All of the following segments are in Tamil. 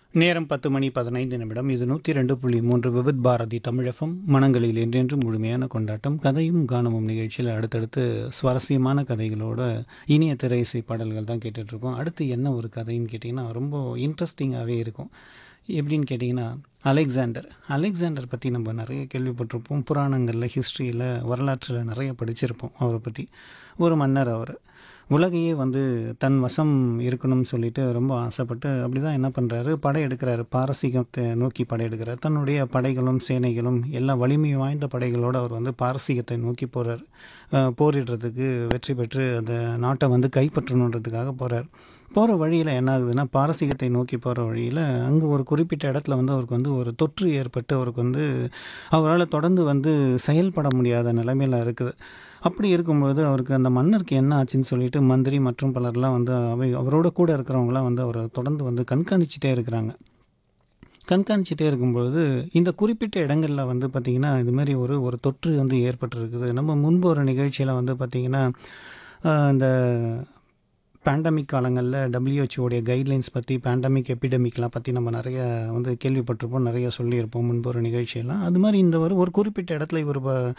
நேரம் பத்து மணி பதினைந்து நிமிடம் இது நூற்றி ரெண்டு புள்ளி மூன்று விவித் பாரதி தமிழகம் மனங்களில் என்றென்றும் முழுமையான கொண்டாட்டம் கதையும் காணமும் நிகழ்ச்சியில் அடுத்தடுத்து சுவாரஸ்யமான கதைகளோட இனிய திரை இசை பாடல்கள் தான் கேட்டுட்ருக்கோம் அடுத்து என்ன ஒரு கதைன்னு கேட்டிங்கன்னா ரொம்ப இன்ட்ரெஸ்டிங்காகவே இருக்கும் எப்படின்னு கேட்டிங்கன்னா அலெக்சாண்டர் அலெக்சாண்டர் பற்றி நம்ம நிறைய கேள்விப்பட்டிருப்போம் புராணங்களில் ஹிஸ்ட்ரியில் வரலாற்றில் நிறைய படிச்சிருப்போம் அவரை பற்றி ஒரு மன்னர் அவர் உலகையே வந்து தன் வசம் இருக்கணும்னு சொல்லிட்டு ரொம்ப ஆசைப்பட்டு அப்படி தான் என்ன பண்ணுறாரு படையெடுக்கிறாரு பாரசீகத்தை நோக்கி படையெடுக்கிறார் தன்னுடைய படைகளும் சேனைகளும் எல்லா வலிமை வாய்ந்த படைகளோடு அவர் வந்து பாரசீகத்தை நோக்கி போகிறார் போரிடுறதுக்கு வெற்றி பெற்று அந்த நாட்டை வந்து கைப்பற்றணுன்றதுக்காக போகிறார் போகிற வழியில் என்ன ஆகுதுன்னா பாரசீகத்தை நோக்கி போகிற வழியில் அங்கே ஒரு குறிப்பிட்ட இடத்துல வந்து அவருக்கு வந்து ஒரு தொற்று ஏற்பட்டு அவருக்கு வந்து அவரால் தொடர்ந்து வந்து செயல்பட முடியாத நிலைமையில் இருக்குது அப்படி இருக்கும்போது அவருக்கு அந்த மன்னருக்கு என்ன ஆச்சுன்னு சொல்லிட்டு மந்திரி மற்றும் பலர்லாம் வந்து அவை அவரோட கூட இருக்கிறவங்களாம் வந்து அவரை தொடர்ந்து வந்து கண்காணிச்சிட்டே இருக்கிறாங்க கண்காணிச்சிட்டே இருக்கும்பொழுது இந்த குறிப்பிட்ட இடங்களில் வந்து பார்த்திங்கன்னா இதுமாரி ஒரு ஒரு தொற்று வந்து ஏற்பட்டிருக்குது நம்ம முன்பு ஒரு நிகழ்ச்சியில் வந்து பார்த்திங்கன்னா இந்த பேண்டமிக் காலங்களில் டபிள்யூஹெச்ஓடைய கைட்லைன்ஸ் பற்றி பேண்டமிக் எபிடமிக்லாம் பற்றி நம்ம நிறைய வந்து கேள்விப்பட்டிருப்போம் நிறைய சொல்லியிருப்போம் முன்பு ஒரு நிகழ்ச்சியெல்லாம் அது மாதிரி இந்த ஒரு ஒரு குறிப்பிட்ட இடத்துல இவர்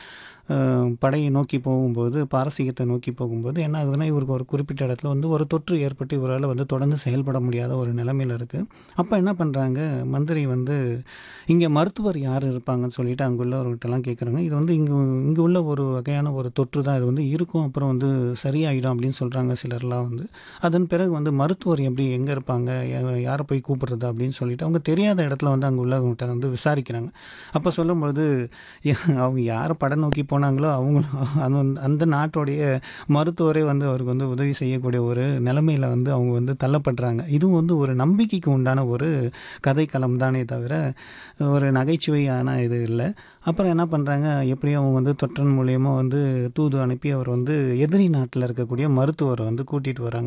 படையை நோக்கி போகும்போது பாரசீகத்தை நோக்கி போகும்போது என்ன ஆகுதுன்னா இவருக்கு ஒரு குறிப்பிட்ட இடத்துல வந்து ஒரு தொற்று ஏற்பட்டு இவரால் வந்து தொடர்ந்து செயல்பட முடியாத ஒரு நிலைமையில் இருக்குது அப்போ என்ன பண்ணுறாங்க மந்திரி வந்து இங்கே மருத்துவர் யார் இருப்பாங்கன்னு சொல்லிட்டு அங்குள்ளவர்கிட்டலாம் கேட்குறாங்க இது வந்து இங்கே இங்கே உள்ள ஒரு வகையான ஒரு தொற்று தான் இது வந்து இருக்கும் அப்புறம் வந்து சரியாயிடும் அப்படின்னு சொல்கிறாங்க சிலர்லாம் வந்து அதன் பிறகு வந்து மருத்துவர் எப்படி எங்கே இருப்பாங்க யாரை போய் கூப்பிடுறது அப்படின்னு சொல்லிட்டு அவங்க தெரியாத இடத்துல வந்து அங்கே உள்ளவங்ககிட்ட வந்து விசாரிக்கிறாங்க அப்போ சொல்லும்பொழுது அவங்க யாரை படம் நோக்கி போனாங்களோ அவங்க அந்த அந்த நாட்டோடைய மருத்துவரே வந்து அவருக்கு வந்து உதவி செய்யக்கூடிய ஒரு நிலைமையில் வந்து அவங்க வந்து தள்ளப்படுறாங்க இதுவும் வந்து ஒரு நம்பிக்கைக்கு உண்டான ஒரு கதைக்களம் தானே தவிர ஒரு நகைச்சுவையான இது இல்லை அப்புறம் என்ன பண்ணுறாங்க எப்படியும் அவங்க வந்து தொற்றன் மூலியமாக வந்து தூது அனுப்பி அவர் வந்து எதிரி நாட்டில் இருக்கக்கூடிய மருத்துவரை வந்து கூட்டிகிட்டு வராங்க